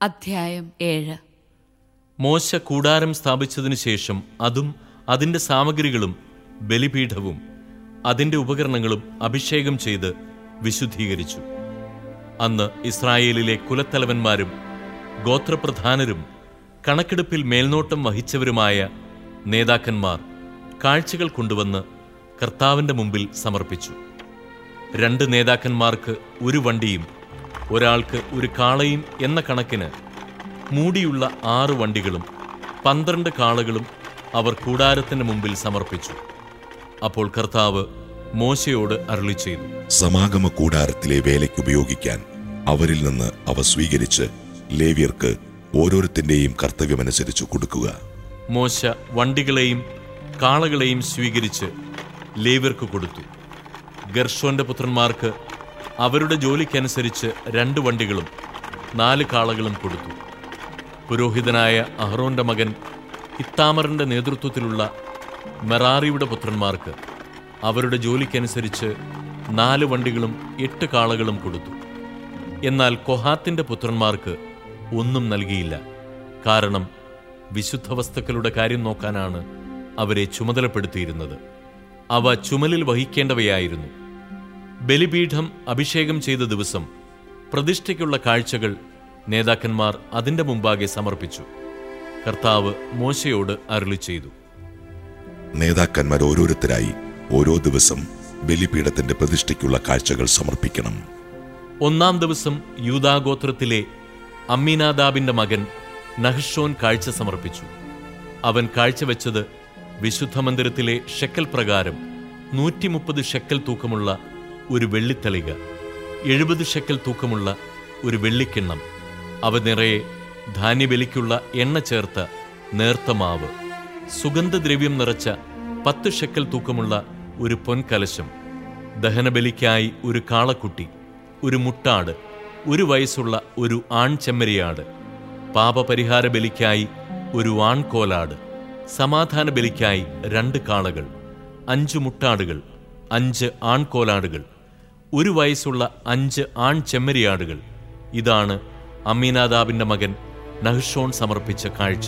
അധ്യായം ഏഴ് മോശ കൂടാരം സ്ഥാപിച്ചതിനു ശേഷം അതും അതിന്റെ സാമഗ്രികളും ബലിപീഠവും അതിന്റെ ഉപകരണങ്ങളും അഭിഷേകം ചെയ്ത് വിശുദ്ധീകരിച്ചു അന്ന് ഇസ്രായേലിലെ കുലത്തലവന്മാരും ഗോത്രപ്രധാനരും കണക്കെടുപ്പിൽ മേൽനോട്ടം വഹിച്ചവരുമായ നേതാക്കന്മാർ കാഴ്ചകൾ കൊണ്ടുവന്ന് കർത്താവിന്റെ മുമ്പിൽ സമർപ്പിച്ചു രണ്ട് നേതാക്കന്മാർക്ക് ഒരു വണ്ടിയും ഒരാൾക്ക് ഒരു കാളയും എന്ന കണക്കിന് മൂടിയുള്ള ആറ് വണ്ടികളും പന്ത്രണ്ട് കാളകളും അവർ കൂടാരത്തിന് മുമ്പിൽ സമർപ്പിച്ചു അപ്പോൾ കർത്താവ് മോശയോട് അരുളി ചെയ്തു സമാഗമ കൂടാരത്തിലെ വേലയ്ക്ക് ഉപയോഗിക്കാൻ അവരിൽ നിന്ന് അവ സ്വീകരിച്ച് ലേവ്യർക്ക് ഓരോരുത്തന്റെയും കർത്തവ്യമനുസരിച്ച് കൊടുക്കുക മോശ വണ്ടികളെയും കാളകളെയും സ്വീകരിച്ച് ലേവ്യർക്ക് കൊടുത്തു ഗർഷോന്റെ പുത്രന്മാർക്ക് അവരുടെ ജോലിക്കനുസരിച്ച് രണ്ട് വണ്ടികളും നാല് കാളകളും കൊടുത്തു പുരോഹിതനായ അഹ്റോന്റെ മകൻ ഇത്താമറിന്റെ നേതൃത്വത്തിലുള്ള മെറാറിയുടെ പുത്രന്മാർക്ക് അവരുടെ ജോലിക്കനുസരിച്ച് നാല് വണ്ടികളും എട്ട് കാളകളും കൊടുത്തു എന്നാൽ കൊഹാത്തിന്റെ പുത്രന്മാർക്ക് ഒന്നും നൽകിയില്ല കാരണം വിശുദ്ധ വസ്തുക്കളുടെ കാര്യം നോക്കാനാണ് അവരെ ചുമതലപ്പെടുത്തിയിരുന്നത് അവ ചുമലിൽ വഹിക്കേണ്ടവയായിരുന്നു ബലിപീഠം അഭിഷേകം ചെയ്ത ദിവസം പ്രതിഷ്ഠയ്ക്കുള്ള കാഴ്ചകൾ നേതാക്കന്മാർ അതിന്റെ മുമ്പാകെ സമർപ്പിച്ചു കർത്താവ് മോശയോട് അരുളി ചെയ്തു നേതാക്കന്മാർ ഓരോരുത്തരായി ഓരോ ദിവസം ബലിപീഠത്തിന്റെ പ്രതിഷ്ഠയ്ക്കുള്ള കാഴ്ചകൾ സമർപ്പിക്കണം ഒന്നാം ദിവസം യൂദാഗോത്രത്തിലെ അമ്മീനാദാബിന്റെ മകൻ നഹ്ഷോൻ കാഴ്ച സമർപ്പിച്ചു അവൻ കാഴ്ചവെച്ചത് വിശുദ്ധ മന്ദിരത്തിലെ ഷെക്കൽ പ്രകാരം നൂറ്റി മുപ്പത് ഷെക്കൽ തൂക്കമുള്ള ഒരു വെള്ളിത്തളിക എഴുപത് ഷെക്കൽ തൂക്കമുള്ള ഒരു വെള്ളിക്കിണ്ണം അവ നിറയെ ധാന്യബലിക്കുള്ള എണ്ണ ചേർത്ത നേർത്ത മാവ് സുഗന്ധദ്രവ്യം നിറച്ച പത്ത് ഷെക്കൽ തൂക്കമുള്ള ഒരു പൊൻകലശം ദഹനബലിക്കായി ഒരു കാളക്കുട്ടി ഒരു മുട്ടാട് ഒരു വയസ്സുള്ള ഒരു ആൺചെമ്മരിയാട് പാപപരിഹാര ബലിക്കായി ഒരു ആൺകോലാട് സമാധാന ബലിക്കായി രണ്ട് കാളകൾ അഞ്ച് മുട്ടാടുകൾ അഞ്ച് ആൺകോലാടുകൾ ഒരു വയസ്സുള്ള അഞ്ച് ആൺചെമ്മരിയാടുകൾ ഇതാണ് അമീനാദാബിന്റെ മകൻ നഹ്ഷോൺ സമർപ്പിച്ച കാഴ്ച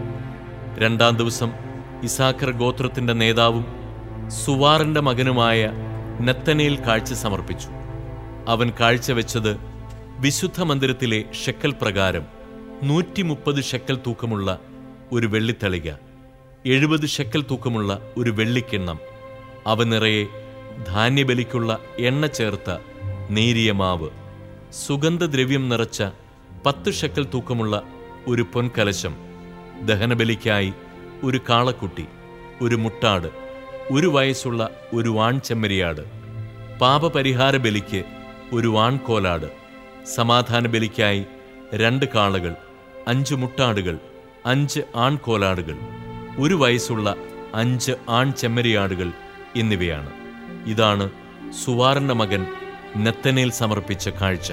രണ്ടാം ദിവസം ഇസാഖർ ഗോത്രത്തിന്റെ നേതാവും സുവാറിന്റെ മകനുമായ നെത്തനയിൽ കാഴ്ച സമർപ്പിച്ചു അവൻ കാഴ്ചവെച്ചത് വിശുദ്ധ മന്ദിരത്തിലെ ഷെക്കൽ പ്രകാരം നൂറ്റി മുപ്പത് ഷെക്കൽ തൂക്കമുള്ള ഒരു വെള്ളിത്തളിക എഴുപത് ഷെക്കൽ തൂക്കമുള്ള ഒരു വെള്ളിക്കിണ്ണം അവ നിറയെ ധാന്യബലിക്കുള്ള എണ്ണ ചേർത്ത നേരിയ മാവ് സുഗന്ധദ്രവ്യം നിറച്ച പത്ത് ഷെക്കൽ തൂക്കമുള്ള ഒരു പൊൻകലശം ദഹനബലിക്കായി ഒരു കാളക്കുട്ടി ഒരു മുട്ടാട് ഒരു വയസ്സുള്ള ഒരു ആൺചെമ്മരിയാട് പാപപരിഹാര ബലിക്ക് ഒരു ആൺകോലാട് സമാധാന ബലിക്കായി രണ്ട് കാളകൾ അഞ്ച് മുട്ടാടുകൾ അഞ്ച് ആൺകോലാടുകൾ ഒരു വയസ്സുള്ള അഞ്ച് ആൺചെമ്മരിയാടുകൾ എന്നിവയാണ് ഇതാണ് സുവാറിന്റെ മകൻ നെത്തനേൽ സമർപ്പിച്ച കാഴ്ച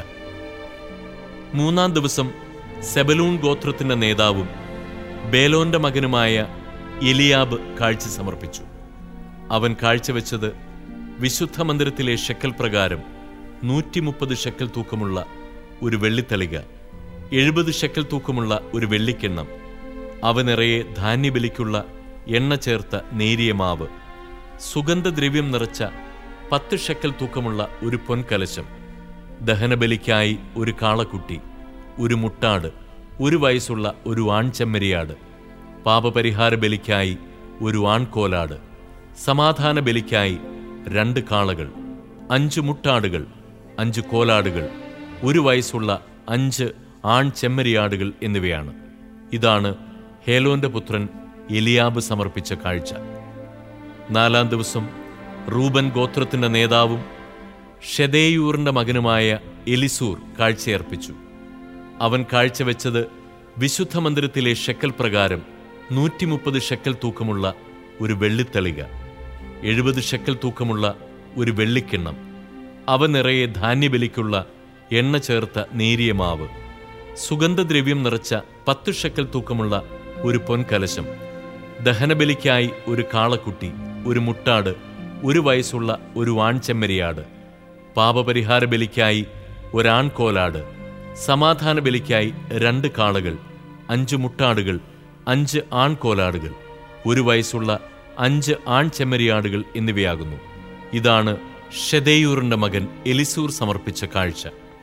മൂന്നാം ദിവസം സെബലൂൺ ഗോത്രത്തിന്റെ നേതാവും ബേലോന്റെ മകനുമായ എലിയാബ് കാഴ്ച സമർപ്പിച്ചു അവൻ കാഴ്ചവെച്ചത് വിശുദ്ധ മന്ദിരത്തിലെ ഷെക്കൽ പ്രകാരം നൂറ്റി മുപ്പത് ഷെക്കൽ തൂക്കമുള്ള ഒരു വെള്ളിത്തളിക എഴുപത് ഷെക്കൽ തൂക്കമുള്ള ഒരു വെള്ളിക്കിണ്ണം അവ നിറയെ ധാന്യബലിക്കുള്ള എണ്ണ ചേർത്ത നേരിയ മാവ് സുഗന്ധദ്രവ്യം നിറച്ച പത്ത് ഷെക്കൽ തൂക്കമുള്ള ഒരു പൊൻകലശം ദഹനബലിക്കായി ഒരു കാളക്കുട്ടി ഒരു മുട്ടാട് ഒരു വയസ്സുള്ള ഒരു ആൺചെമ്മരിയാട് പാപപരിഹാര ബലിക്കായി ഒരു ആൺകോലാട് സമാധാന ബലിക്കായി രണ്ട് കാളകൾ അഞ്ച് മുട്ടാടുകൾ അഞ്ച് കോലാടുകൾ ഒരു വയസ്സുള്ള അഞ്ച് ആൺചെമ്മരിയാടുകൾ എന്നിവയാണ് ഇതാണ് ഹേലോന്റെ പുത്രൻ എലിയാബ് സമർപ്പിച്ച കാഴ്ച നാലാം ദിവസം റൂബൻ ഗോത്രത്തിന്റെ നേതാവും ഷെദേയൂറിന്റെ മകനുമായ എലിസൂർ കാഴ്ചയർപ്പിച്ചു അവൻ കാഴ്ചവെച്ചത് വിശുദ്ധ മന്ദിരത്തിലെ ഷെക്കൽ പ്രകാരം നൂറ്റി മുപ്പത് ഷെക്കൽ തൂക്കമുള്ള ഒരു വെള്ളിത്തളിക എഴുപത് ഷെക്കൽ തൂക്കമുള്ള ഒരു വെള്ളിക്കിണ്ണം അവ നിറയെ ധാന്യബലിക്കുള്ള എണ്ണ ചേർത്ത നേരിയ മാവ് സുഗന്ധദ്രവ്യം നിറച്ച പത്ത് ഷെക്കൽ തൂക്കമുള്ള ഒരു പൊൻകലശം ദഹനബലിക്കായി ഒരു കാളക്കുട്ടി ഒരു മുട്ടാട് ഒരു വയസ്സുള്ള ഒരു ആൺചെമ്മരിയാട് പാപപരിഹാര ബലിക്കായി ഒരാൺകോലാട് സമാധാന ബലിക്കായി രണ്ട് കാളകൾ അഞ്ച് മുട്ടാടുകൾ അഞ്ച് ആൺകോലാടുകൾ ഒരു വയസ്സുള്ള അഞ്ച് ആൺ ചെമ്മരിയാടുകൾ എന്നിവയാകുന്നു ഇതാണ് ഷെദേയൂറിന്റെ മകൻ എലിസൂർ സമർപ്പിച്ച കാഴ്ച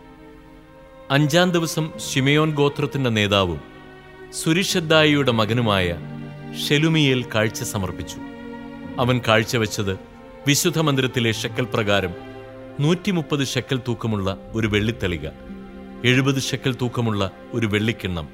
അഞ്ചാം ദിവസം ഷിമയോൻ ഗോത്രത്തിന്റെ നേതാവും സുരിഷദ്ദായിയുടെ മകനുമായ ഷെലുമിയേൽ കാഴ്ച സമർപ്പിച്ചു അവൻ കാഴ്ചവെച്ചത് വിശുദ്ധ മന്ദിരത്തിലെ ഷെക്കൽ പ്രകാരം നൂറ്റി മുപ്പത് ഷെക്കൽ തൂക്കമുള്ള ഒരു വെള്ളിത്തളിക എഴുപത് ഷെക്കൽ തൂക്കമുള്ള ഒരു വെള്ളിക്കിണ്ണം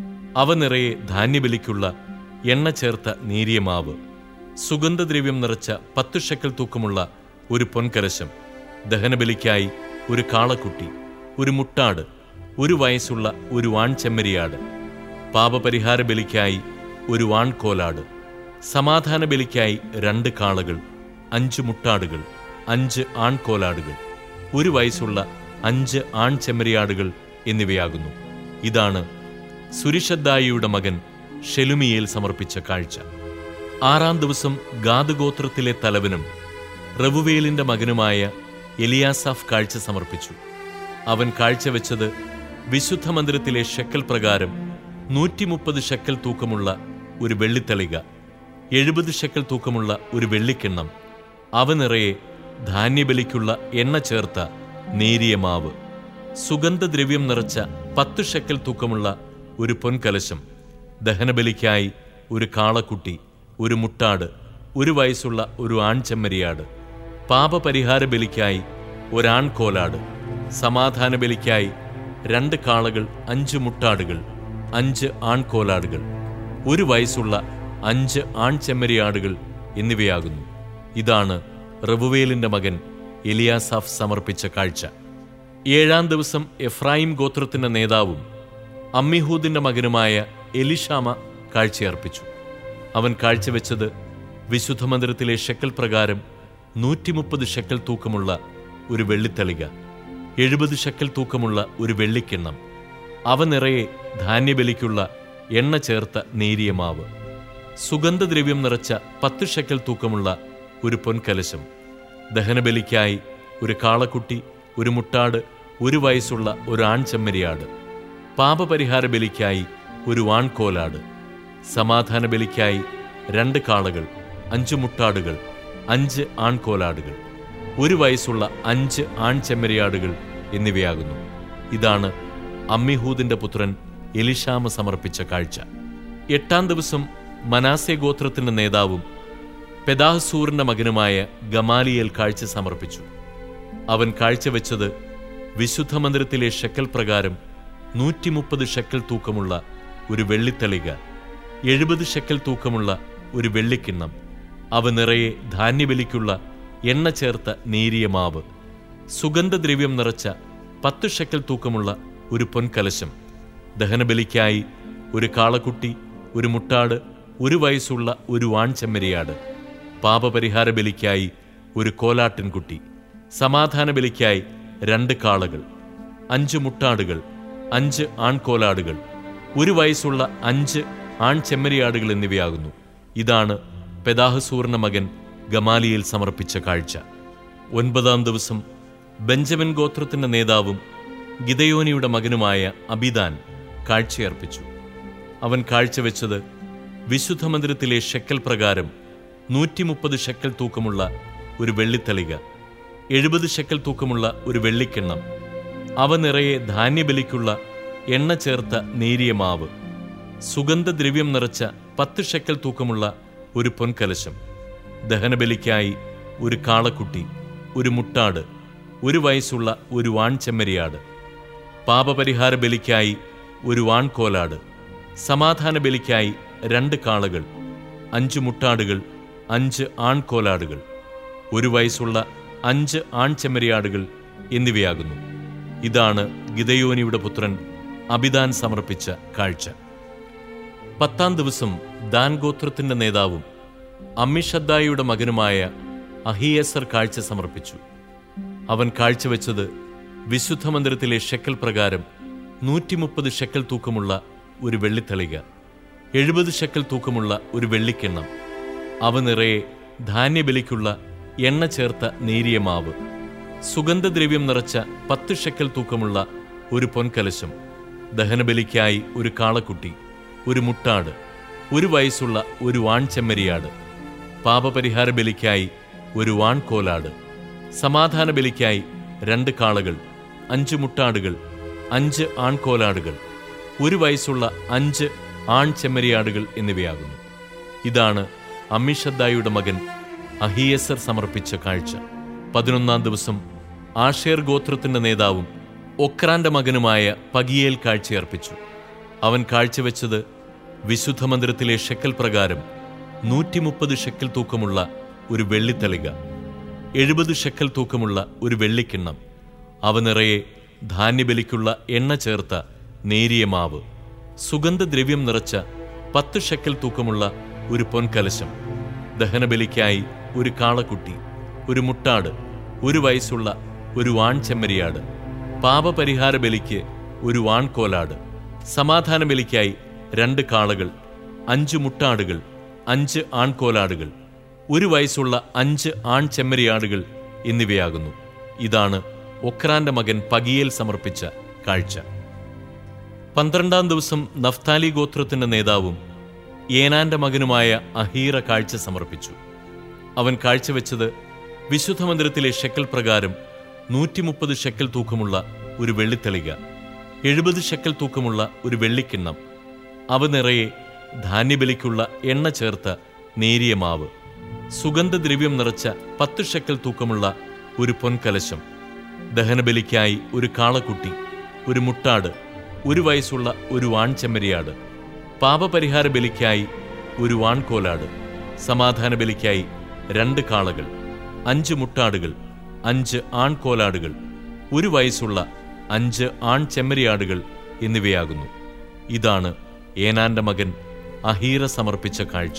അവ നിറയെ ധാന്യബലിക്കുള്ള എണ്ണ ചേർത്ത നേരിയ മാവ് സുഗന്ധദ്രവ്യം നിറച്ച പത്തു ഷെക്കൽ തൂക്കമുള്ള ഒരു പൊൻകലശം ദഹനബലിക്കായി ഒരു കാളക്കുട്ടി ഒരു മുട്ടാട് ഒരു വയസ്സുള്ള ഒരു ആൺചെമ്മരിയാട് പാപപരിഹാര ബലിക്കായി ഒരു ആൺകോലാട് സമാധാന ബലിക്കായി രണ്ട് കാളകൾ അഞ്ച് മുട്ടാടുകൾ അഞ്ച് ആൺകോലാടുകൾ ഒരു വയസ്സുള്ള അഞ്ച് ആൺചെമ്മരിയാടുകൾ എന്നിവയാകുന്നു ഇതാണ് സുരിഷദ്ദായിയുടെ മകൻ ഷെലുമിയേൽ സമർപ്പിച്ച കാഴ്ച ആറാം ദിവസം ഗാദഗോത്രത്തിലെ തലവനും റവുവേലിന്റെ മകനുമായ എലിയാസാഫ് കാഴ്ച സമർപ്പിച്ചു അവൻ കാഴ്ചവെച്ചത് വിശുദ്ധ മന്ദിരത്തിലെ ഷെക്കൽ പ്രകാരം നൂറ്റി മുപ്പത് ഷെക്കൽ തൂക്കമുള്ള ഒരു വെള്ളിത്തളിക എഴുപത് ഷെക്കൽ തൂക്കമുള്ള ഒരു വെള്ളിക്കിണ്ണം അവ നിറയെ ധാന്യബലിക്കുള്ള എണ്ണ ചേർത്ത നേരിയ മാവ് സുഗന്ധദ്രവ്യം നിറച്ച പത്ത് ഷെക്കൽ തൂക്കമുള്ള ഒരു പൊൻകലശം ദഹനബലിക്കായി ഒരു കാളക്കുട്ടി ഒരു മുട്ടാട് ഒരു വയസ്സുള്ള ഒരു ആൺചെമ്മരിയാട് പാപപരിഹാര ബലിക്കായി ഒരാൺകോലാട് സമാധാന ബലിക്കായി രണ്ട് കാളകൾ അഞ്ച് മുട്ടാടുകൾ അഞ്ച് ആൺകോലാടുകൾ ഒരു വയസ്സുള്ള അഞ്ച് ആൺചെമ്മരിയാടുകൾ എന്നിവയാകുന്നു ഇതാണ് റബുവേലിന്റെ മകൻ എലിയാസാഫ് സമർപ്പിച്ച കാഴ്ച ഏഴാം ദിവസം എഫ്രായിം ഗോത്രത്തിന്റെ നേതാവും അമ്മിഹൂദിന്റെ മകനുമായ എലിഷാമ കാഴ്ചയർപ്പിച്ചു അവൻ കാഴ്ചവെച്ചത് വിശുദ്ധ മന്ദിരത്തിലെ ഷെക്കൽ പ്രകാരം നൂറ്റിമുപ്പത് ഷെക്കൽ തൂക്കമുള്ള ഒരു വെള്ളിത്തളിക എഴുപത് ഷെക്കൽ തൂക്കമുള്ള ഒരു വെള്ളിക്കിണ്ണം അവ നിറയെ ധാന്യബലിക്കുള്ള എണ്ണ ചേർത്ത നേരിയ മാവ് സുഗന്ധദ്രവ്യം നിറച്ച പത്ത് ഷെക്കൽ തൂക്കമുള്ള ഒരു പൊൻകലശം ദഹനബലിക്കായി ഒരു കാളക്കുട്ടി ഒരു മുട്ടാട് ഒരു വയസ്സുള്ള ഒരു ആൺചെമ്മരിയാട് പാപപരിഹാര ബലിക്കായി ഒരു ആൺകോലാട് സമാധാന ബലിക്കായി രണ്ട് കാളകൾ അഞ്ച് മുട്ടാടുകൾ അഞ്ച് ആൺകോലാടുകൾ ഒരു വയസ്സുള്ള അഞ്ച് ആൺചെമ്മരിയാടുകൾ എന്നിവയാകുന്നു ഇതാണ് അമ്മിഹൂദിന്റെ പുത്രൻ എലിഷാമ സമർപ്പിച്ച കാഴ്ച എട്ടാം ദിവസം മനാസെ ഗോത്രത്തിന്റെ നേതാവും പെദാഹസൂറിന്റെ മകനുമായ ഗമാലിയേൽ കാഴ്ച സമർപ്പിച്ചു അവൻ കാഴ്ചവെച്ചത് വിശുദ്ധ മന്ദിരത്തിലെ ഷെക്കൽ പ്രകാരം നൂറ്റി മുപ്പത് ഷെക്കൽ തൂക്കമുള്ള ഒരു വെള്ളിത്തളിക എഴുപത് ഷെക്കൽ തൂക്കമുള്ള ഒരു വെള്ളിക്കിണ്ണം അവ നിറയെ ധാന്യബലിക്കുള്ള എണ്ണ ചേർത്ത നേരിയ മാവ് സുഗന്ധദ്രവ്യം നിറച്ച പത്തു ഷെക്കൽ തൂക്കമുള്ള ഒരു പൊൻകലശം ദഹനബലിക്കായി ഒരു കാളക്കുട്ടി ഒരു മുട്ടാട് ഒരു വയസ്സുള്ള ഒരു ആൺചെമ്മരിയാട് പാപപരിഹാര ബലിക്കായി ഒരു കോലാട്ടിൻകുട്ടി സമാധാന ബലിക്കായി രണ്ട് കാളകൾ അഞ്ച് മുട്ടാടുകൾ അഞ്ച് ആൺകോലാടുകൾ ഒരു വയസ്സുള്ള അഞ്ച് ആൺചെമ്മരിയാടുകൾ എന്നിവയാകുന്നു ഇതാണ് പെദാഹസൂറിന്റെ മകൻ ഗമാലിയിൽ സമർപ്പിച്ച കാഴ്ച ഒൻപതാം ദിവസം ബെഞ്ചമിൻ ഗോത്രത്തിന്റെ നേതാവും ഗിദയോനിയുടെ മകനുമായ അബിദാൻ കാഴ്ചയർപ്പിച്ചു അവൻ കാഴ്ചവെച്ചത് വിശുദ്ധ മന്ദിരത്തിലെ ഷെക്കൽ പ്രകാരം നൂറ്റി മുപ്പത് ഷെക്കൽ തൂക്കമുള്ള ഒരു വെള്ളിത്തളിക എഴുപത് ഷെക്കൽ തൂക്കമുള്ള ഒരു വെള്ളിക്കിണ്ണം അവ നിറയെ ധാന്യബലിക്കുള്ള എണ്ണ ചേർത്ത നേരിയ മാവ് സുഗന്ധദ്രവ്യം നിറച്ച പത്ത് ഷെക്കൽ തൂക്കമുള്ള ഒരു പൊൻകലശം ദഹനബലിക്കായി ഒരു കാളക്കുട്ടി ഒരു മുട്ടാട് ഒരു വയസ്സുള്ള ഒരു ആൺചെമ്മരിയാട് പാപപരിഹാര ബലിക്കായി ഒരു ആൺകോലാട് സമാധാന ബലിക്കായി രണ്ട് കാളകൾ അഞ്ച് മുട്ടാടുകൾ അഞ്ച് ആൺകോലാടുകൾ ഒരു വയസ്സുള്ള അഞ്ച് ആൺചെമ്മരിയാടുകൾ എന്നിവയാകുന്നു ഇതാണ് ഗിദയോനിയുടെ പുത്രൻ അബിദാൻ സമർപ്പിച്ച കാഴ്ച പത്താം ദിവസം ദാൻ ഗോത്രത്തിന്റെ നേതാവും അമ്മിഷദ്ദായിയുടെ മകനുമായ അഹിയേസർ കാഴ്ച സമർപ്പിച്ചു അവൻ കാഴ്ചവെച്ചത് വിശുദ്ധ മന്ദിരത്തിലെ ഷെക്കൽ പ്രകാരം നൂറ്റി മുപ്പത് ഷെക്കൽ തൂക്കമുള്ള ഒരു വെള്ളിത്തളിക എഴുപത് ഷെക്കൽ തൂക്കമുള്ള ഒരു വെള്ളിക്കിണ്ണം അവ നിറയെ ധാന്യബലിക്കുള്ള എണ്ണ ചേർത്ത നേരിയ മാവ് സുഗന്ധദ്രവ്യം നിറച്ച പത്ത് ഷെക്കൽ തൂക്കമുള്ള ഒരു പൊൻകലശം ദഹനബലിക്കായി ഒരു കാളക്കുട്ടി ഒരു മുട്ടാട് ഒരു വയസ്സുള്ള ഒരു വാൺചെമ്മരിയാട് പാപപരിഹാര ബലിക്കായി ഒരു വാൺകോലാട് സമാധാന ബലിക്കായി രണ്ട് കാളകൾ അഞ്ച് മുട്ടാടുകൾ അഞ്ച് ആൺകോലാടുകൾ ഒരു വയസ്സുള്ള അഞ്ച് ആൺ ചെമ്മരിയാടുകൾ എന്നിവയാകുന്നു ഇതാണ് അമ്മിഷദ്ദായുടെ മകൻ അഹിയസർ സമർപ്പിച്ച കാഴ്ച പതിനൊന്നാം ദിവസം ആഷേർ ഗോത്രത്തിന്റെ നേതാവും ഒക്രാന്റെ മകനുമായ പകിയേൽ കാഴ്ചയർപ്പിച്ചു അവൻ കാഴ്ചവെച്ചത് വിശുദ്ധ മന്ദിരത്തിലെ ഷെക്കൽ പ്രകാരം നൂറ്റി മുപ്പത് ഷെക്കൽ തൂക്കമുള്ള ഒരു വെള്ളിത്തളിക എഴുപത് ഷെക്കൽ തൂക്കമുള്ള ഒരു വെള്ളിക്കിണ്ണം അവ നിറയെ ധാന്യബലിക്കുള്ള എണ്ണ ചേർത്ത നേരിയ മാവ് സുഗന്ധദ്രവ്യം നിറച്ച പത്ത് ഷെക്കൽ തൂക്കമുള്ള ഒരു പൊൻകലശം ദഹനബലിക്കായി ഒരു കാളക്കുട്ടി ഒരു മുട്ടാട് ഒരു വയസ്സുള്ള ഒരു വാൺചെമ്മരിയാട് പാപപരിഹാര ബലിക്ക് ഒരു വാൺകോലാട് സമാധാന ബലിക്കായി രണ്ട് കാളകൾ അഞ്ച് മുട്ടാടുകൾ അഞ്ച് ആൺകോലാടുകൾ ഒരു വയസ്സുള്ള അഞ്ച് ആൺ ചെമ്മരിയാടുകൾ എന്നിവയാകുന്നു ഇതാണ് ഒക്രാന്റെ മകൻ പകിയേൽ സമർപ്പിച്ച കാഴ്ച പന്ത്രണ്ടാം ദിവസം നഫ്താലി ഗോത്രത്തിന്റെ നേതാവും ഏനാന്റെ മകനുമായ അഹീറ കാഴ്ച സമർപ്പിച്ചു അവൻ കാഴ്ചവെച്ചത് വിശുദ്ധ മന്ദിരത്തിലെ ഷെക്കൽ പ്രകാരം നൂറ്റി മുപ്പത് ഷെക്കൽ തൂക്കമുള്ള ഒരു വെള്ളിത്തെളിക എഴുപത് ഷെക്കൽ തൂക്കമുള്ള ഒരു വെള്ളിക്കിണ്ണം അവ നിറയെ ധാന്യബലിക്കുള്ള എണ്ണ ചേർത്ത നേരിയ മാവ് സുഗന്ധദ്രവ്യം നിറച്ച പത്ത് ഷെക്കൽ തൂക്കമുള്ള ഒരു പൊൻകലശം ദഹനബലിക്കായി ഒരു കാളക്കുട്ടി ഒരു മുട്ടാട് ഒരു വയസ്സുള്ള ഒരു വാൺചെമ്മരിയാട് പാപപരിഹാര ബലിക്കായി ഒരു വാൺകോലാട് സമാധാന ബലിക്കായി രണ്ട് കാളകൾ അഞ്ച് മുട്ടാടുകൾ അഞ്ച് ആൺകോലാടുകൾ ഒരു വയസ്സുള്ള അഞ്ച് ആൺ ചെമ്മരിയാടുകൾ എന്നിവയാകുന്നു ഇതാണ് ഏനാന്റെ മകൻ അഹീറ സമർപ്പിച്ച കാഴ്ച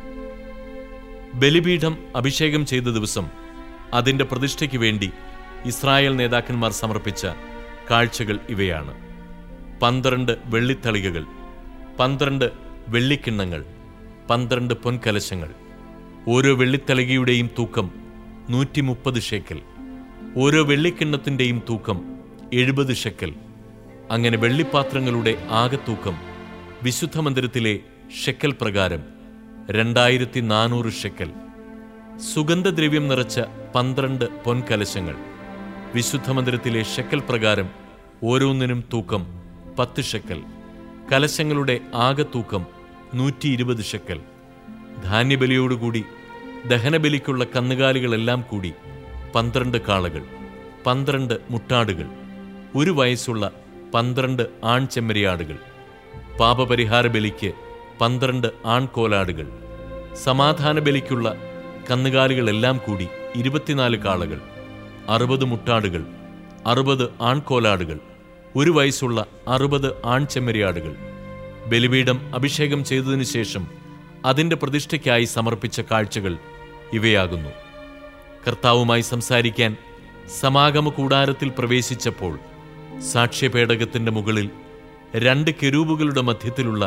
ബലിപീഠം അഭിഷേകം ചെയ്ത ദിവസം അതിന്റെ പ്രതിഷ്ഠയ്ക്ക് വേണ്ടി ഇസ്രായേൽ നേതാക്കന്മാർ സമർപ്പിച്ച കാഴ്ചകൾ ഇവയാണ് പന്ത്രണ്ട് വെള്ളിത്തളികകൾ പന്ത്രണ്ട് വെള്ളിക്കിണ്ണങ്ങൾ പന്ത്രണ്ട് പൊൻകലശങ്ങൾ ഓരോ വെള്ളിത്തളികയുടെയും തൂക്കം നൂറ്റി മുപ്പത് ഷെക്കൽ ഓരോ വെള്ളിക്കിണ്ണത്തിൻ്റെയും തൂക്കം എഴുപത് ഷെക്കൽ അങ്ങനെ വെള്ളിപ്പാത്രങ്ങളുടെ ആകെ തൂക്കം വിശുദ്ധ മന്ദിരത്തിലെ ഷെക്കൽ പ്രകാരം രണ്ടായിരത്തി നാനൂറ് ഷെക്കൽ സുഗന്ധദ്രവ്യം നിറച്ച പന്ത്രണ്ട് പൊൻകലശങ്ങൾ വിശുദ്ധ മന്ദിരത്തിലെ ഷെക്കൽ പ്രകാരം ഓരോന്നിനും തൂക്കം പത്ത് ഷെക്കൽ കലശങ്ങളുടെ ആകെ തൂക്കം നൂറ്റി ഇരുപത് ഷെക്കൽ ധാന്യബലിയോടുകൂടി ദഹനബലിക്കുള്ള കന്നുകാലികളെല്ലാം കൂടി പന്ത്രണ്ട് കാളകൾ പന്ത്രണ്ട് മുട്ടാടുകൾ ഒരു വയസ്സുള്ള പന്ത്രണ്ട് ആൺചെമ്മരിയാടുകൾ പാപപരിഹാര ബലിക്ക് പന്ത്രണ്ട് ആൺകോലാടുകൾ സമാധാന ബലിക്കുള്ള കന്നുകാലികളെല്ലാം കൂടി ഇരുപത്തിനാല് കാളകൾ അറുപത് മുട്ടാടുകൾ അറുപത് ആൺകോലാടുകൾ ഒരു വയസ്സുള്ള അറുപത് ആൺചെമ്മരിയാടുകൾ ബലിപീഠം അഭിഷേകം ചെയ്തതിനു ശേഷം അതിന്റെ പ്രതിഷ്ഠയ്ക്കായി സമർപ്പിച്ച കാഴ്ചകൾ ഇവയാകുന്നു കർത്താവുമായി സംസാരിക്കാൻ സമാഗമ കൂടാരത്തിൽ പ്രവേശിച്ചപ്പോൾ സാക്ഷ്യപേടകത്തിന്റെ മുകളിൽ രണ്ട് കെരൂബുകളുടെ മധ്യത്തിലുള്ള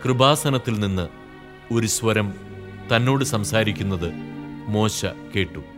കൃപാസനത്തിൽ നിന്ന് ഒരു സ്വരം തന്നോട് സംസാരിക്കുന്നത് മോശ കേട്ടു